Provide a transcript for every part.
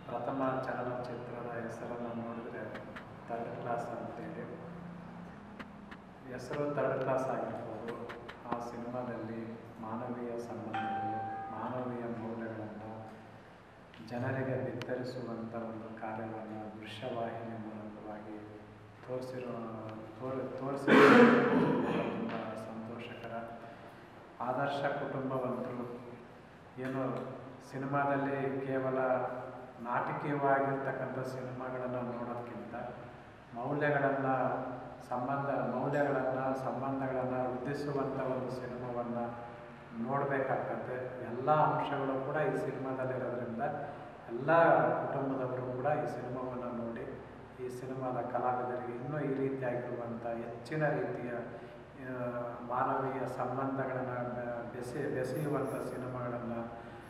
ಪ್ರಥಮ ಚಲನಚಿತ್ರದ ಹೆಸರನ್ನು ನೋಡಿದರೆ ಥರ್ಡ್ ಕ್ಲಾಸ್ ಅಂತೇಳಿ ಹೆಸರು ಥರ್ಡ್ ಕ್ಲಾಸ್ ಆಗಿರ್ಬೋದು ಆ ಸಿನಿಮಾದಲ್ಲಿ ಮಾನವೀಯ ಸಂಬಂಧಗಳು ಮಾನವೀಯ ಮೌಲ್ಯಗಳನ್ನು ಜನರಿಗೆ ಬಿತ್ತರಿಸುವಂಥ ಒಂದು ಕಾರ್ಯವನ್ನು ದೃಶ್ಯವಾಹಿನಿ ಮೂಲಕವಾಗಿ ತೋರಿಸಿರೋ ತೋರ್ ತೋರಿಸಿರೋ ತುಂಬ ಸಂತೋಷಕರ ಆದರ್ಶ ಕುಟುಂಬವಂತರು ಏನು ಸಿನಿಮಾದಲ್ಲಿ ಕೇವಲ ನಾಟಕೀಯವಾಗಿರ್ತಕ್ಕಂಥ ಸಿನಿಮಾಗಳನ್ನು ನೋಡೋದಕ್ಕಿಂತ ಮೌಲ್ಯಗಳನ್ನು ಸಂಬಂಧ ಮೌಲ್ಯಗಳನ್ನು ಸಂಬಂಧಗಳನ್ನು ವೃದ್ಧಿಸುವಂಥ ಒಂದು ಸಿನಿಮಾವನ್ನು ನೋಡಬೇಕಾಗ್ತದೆ ಎಲ್ಲ ಅಂಶಗಳು ಕೂಡ ಈ ಸಿನಿಮಾದಲ್ಲಿರೋದ್ರಿಂದ ಎಲ್ಲ ಕುಟುಂಬದವರು ಕೂಡ ಈ ಸಿನಿಮಾವನ್ನು ನೋಡಿ ಈ ಸಿನಿಮಾದ ಕಲಾವಿದರಿಗೆ ಇನ್ನೂ ಈ ರೀತಿಯಾಗಿರುವಂಥ ಹೆಚ್ಚಿನ ರೀತಿಯ ಆ, ಮಾನವೀಯ ಸಂಬಂಧಗಳನ್ನು ಬೆಸೆ ಬೆಸೆಯುವಂಥ ಸಿನಿಮಾಗಳನ್ನು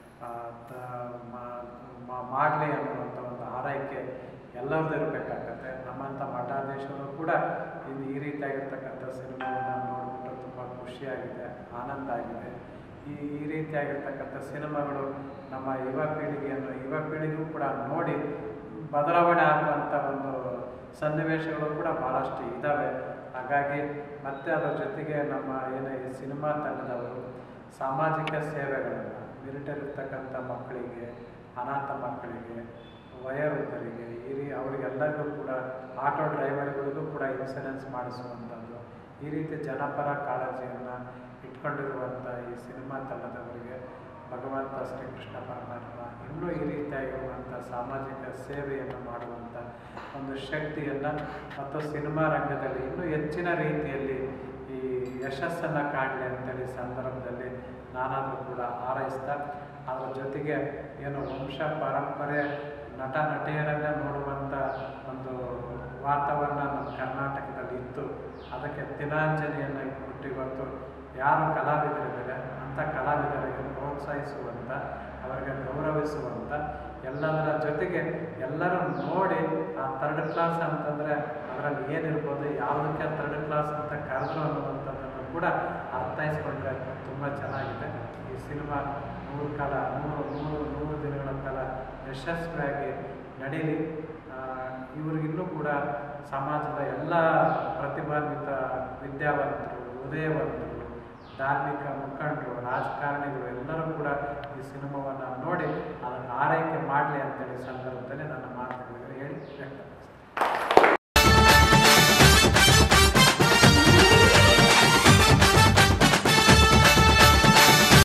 ಮಾಡಲಿ ಅನ್ನುವಂಥ ಒಂದು ಆರೈಕೆ ಎಲ್ಲರದ್ದು ಇರಬೇಕಾಗತ್ತೆ ನಮ್ಮಂಥ ಮಠಾಧೀಶರು ಕೂಡ ಇನ್ನು ಈ ರೀತಿಯಾಗಿರ್ತಕ್ಕಂಥ ಸಿನಿಮಾವನ್ನು ನೋಡಿಬಿಟ್ಟು ತುಂಬ ಖುಷಿಯಾಗಿದೆ ಆನಂದ ಆಗಿದೆ ಈ ಈ ರೀತಿಯಾಗಿರ್ತಕ್ಕಂಥ ಸಿನಿಮಾಗಳು ನಮ್ಮ ಯುವ ಪೀಳಿಗೆಯನ್ನು ಯುವ ಪೀಳಿಗೆಗೂ ಕೂಡ ನೋಡಿ ಬದಲಾವಣೆ ಆಗುವಂಥ ಒಂದು ಸನ್ನಿವೇಶಗಳು ಕೂಡ ಭಾಳಷ್ಟು ಇದ್ದಾವೆ ಹಾಗಾಗಿ ಮತ್ತೆ ಅದರ ಜೊತೆಗೆ ನಮ್ಮ ಏನು ಈ ಸಿನಿಮಾ ತಂಡದವರು ಸಾಮಾಜಿಕ ಸೇವೆಗಳನ್ನು ಮಿಲಿಟರಿರ್ತಕ್ಕಂಥ ಮಕ್ಕಳಿಗೆ ಅನಾಥ ಮಕ್ಕಳಿಗೆ ವಯೋವೃದ್ಧರಿಗೆ ಈ ರೀ ಅವರಿಗೆಲ್ಲರಿಗೂ ಕೂಡ ಆಟೋ ಡ್ರೈವರ್ಗಳಿಗೂ ಕೂಡ ಇನ್ಸೂರೆನ್ಸ್ ಮಾಡಿಸುವಂಥದ್ದು ಈ ರೀತಿ ಜನಪರ ಕಾಳಜಿಯನ್ನು ಇಟ್ಕೊಂಡಿರುವಂಥ ಈ ಸಿನಿಮಾ ತಂಡದವರಿಗೆ ಭಗವಂತ ಶ್ರೀಕೃಷ್ಣ ಪರಮಾತ್ಮ ಇನ್ನೂ ಈ ರೀತಿಯಾಗಿರುವಂಥ ಸಾಮಾಜಿಕ ಸೇವೆಯನ್ನು ಮಾಡುವಂಥ ಒಂದು ಶಕ್ತಿಯನ್ನು ಮತ್ತು ಸಿನಿಮಾ ರಂಗದಲ್ಲಿ ಇನ್ನೂ ಹೆಚ್ಚಿನ ರೀತಿಯಲ್ಲಿ ಈ ಯಶಸ್ಸನ್ನು ಕಾಣಲಿ ಅಂತೇಳಿ ಸಂದರ್ಭದಲ್ಲಿ ನಾನಾದರೂ ಕೂಡ ಹಾರೈಸ್ತಾ ಅದರ ಜೊತೆಗೆ ಏನು ವಂಶ ಪರಂಪರೆ ನಟ ನಟಿಯರನ್ನೇ ನೋಡುವಂಥ ಒಂದು ವಾತಾವರಣ ನಮ್ಮ ಕರ್ನಾಟಕದಲ್ಲಿ ಇತ್ತು ಅದಕ್ಕೆ ದಿನಾಂಜಲಿಯನ್ನು ಇಟ್ಬಿಟ್ಟು ಇವತ್ತು ಯಾರು ಕಲಾವಿದರಿದ್ದಾರೆ ಅಂಥ ಕಲಾವಿದರಿಗೆ ಪ್ರೋತ್ಸಾಹಿಸುವಂಥ ಅವರಿಗೆ ಗೌರವಿಸುವಂಥ ಎಲ್ಲದರ ಜೊತೆಗೆ ಎಲ್ಲರೂ ನೋಡಿ ಆ ಥರ್ಡ್ ಕ್ಲಾಸ್ ಅಂತಂದರೆ ಅದರಲ್ಲಿ ಏನಿರ್ಬೋದು ಯಾವುದಕ್ಕೆ ಥರ್ಡ್ ಕ್ಲಾಸ್ ಅಂತ ಕರೆದ್ರು ಅನ್ನುವಂಥದ್ದನ್ನು ಕೂಡ ಅರ್ಥೈಸ್ಕೊಂಡ್ರೆ ತುಂಬ ಚೆನ್ನಾಗಿದೆ ಈ ಸಿನಿಮಾ ನೂರು ಕಾಲ ನೂರು ನೂರು ನೂರು ದಿನಗಳ ಕಾಲ ಯಶಸ್ವಿಯಾಗಿ ನಡೀಲಿ ಆ, ಇವ್ರಿಗಿನ್ನೂ ಕೂಡ ಸಮಾಜದ ಎಲ್ಲ ಪ್ರತಿಭಾನ್ವಿತ ವಿದ್ಯಾವಂತರು ಉದಯವಂತರು ಧಾರ್ಮಿಕ ಮುಖಂಡರು ರಾಜಕಾರಣಿಗಳು ಎಲ್ಲರೂ ಕೂಡ ಈ ಸಿನಿಮಾವನ್ನು ನೋಡಿ ಅದನ್ನು ಆರೈಕೆ ಮಾಡಲಿ ಅಂತೇಳಿ ಸಂದರ್ಭದಲ್ಲಿ ನನ್ನ ಮಾತುಗಳಿಗೆ ಹೇಳಿ ವ್ಯಕ್ತ